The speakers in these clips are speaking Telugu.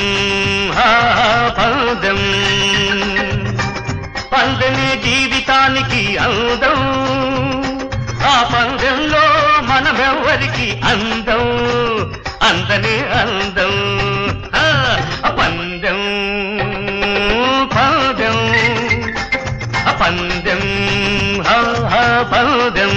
హా, పందెం పందెమే జీవితానికి అందం ఆ పందెంలో మనమెవ్వరికి అందం అందనే అందం ఆ, పందెం పందెం ఆ పందెం హా, హా, పందెం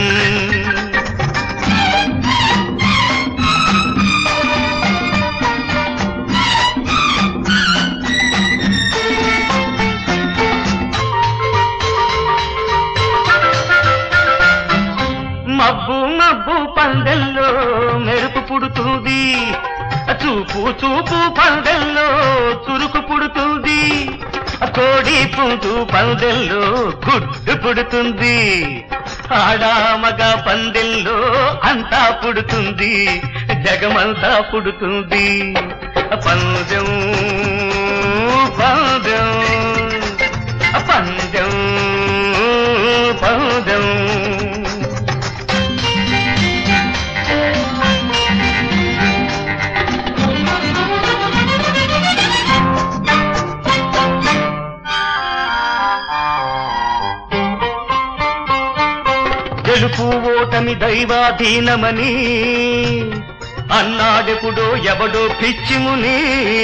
మబ్బు మబ్బు పందెల్లో మెరుపు పుడుతుంది చూపు చూపు పందెల్లో చురుకు పుడుతుంది కోడి పుంజు పందెల్లో గుడ్డు పుడుతుంది ఆడామగ పందెల్లో అంతా పుడుతుంది జగమంతా పుడుతుంది పందెం పందెం పందెం పందెం గెలుపు ఓటమి దైవాధీనమని అన్నాడెప్పుడో ఎవడో పిచ్చిముని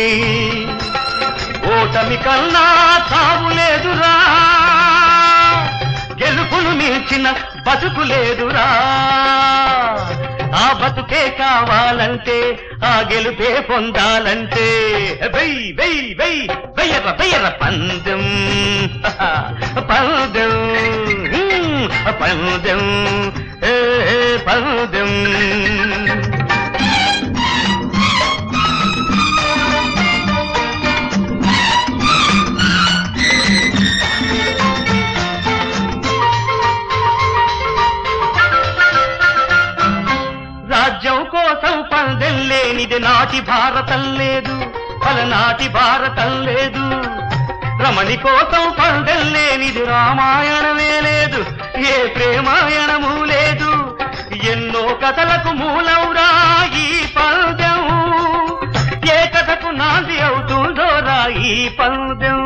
ఓటమి కన్నా సాగు లేదురా గెలుపును మించిన బతుకు లేదురా ఆ బతుకే కావాలంటే ఆ గెలుపే పొందాలంటే వెయ్ వెయ్ వెయ్ వెయ్యర వెయ్యర పందెం పందెం హ్మ్, పందెం ఏ, ఏ, పందెం రాజ్యం కోసం పందెం లేనిది నాటి భారతం లేదు పలనాటి భారతం లేదు రమణి కోసం పందెం లేనిది రామాయణమే లేదు ఏ ప్రేమాయణము లేదు ఎన్నో కథలకు మూలవురా ఈ పందెం ఏ కథకు నాంది అవుతుందో రా ఈ పందెం